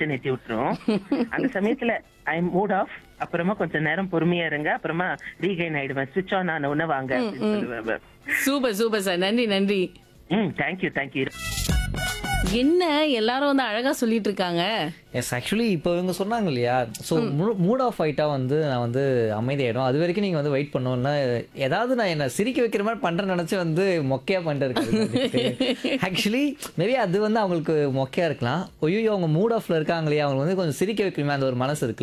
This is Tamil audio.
டென்ஷன் ஏத்தி விட்டுரும் அந்த சமயத்துல ஐ மூட் ஆஃப் அப்புறமா கொஞ்சம் நேரம் பொறுமையா இருங்க அப்புறமா ரீகைன் ஆயிடுவேன் சுவிட்ச் ஆன் ஆன உடனே வாங்க அப்படின்னு சொல்லுவேன் சூப்பர் சூப்பர் சார் நன்றி நன்றி ம் தேங்க்யூ தேங்க்யூ என்ன எல்லாரும் வந்து அழகா சொல்லிட்டு இருக்காங்க எஸ் ஆக்சுவலி இப்போ இவங்க சொன்னாங்க இல்லையா ஸோ மூட் ஆஃப் ஆயிட்டா வந்து நான் வந்து அமைதியாயிடும் அது வரைக்கும் நீங்கள் வந்து வெயிட் பண்ணணும்னா ஏதாவது நான் என்ன சிரிக்க வைக்கிற மாதிரி பண்ணுறேன்னு நினச்சி வந்து மொக்கையா பண்ணிட்டு இருக்கேன் ஆக்சுவலி மேபி அது வந்து அவங்களுக்கு மொக்கையா இருக்கலாம் ஒய்யோ அவங்க மூட் ஆஃப்ல இருக்காங்க இல்லையா அவங்க வந்து கொஞ்சம் சிரிக்க வைக்கணுமே அந்த ஒரு மனசு இருக்குல்ல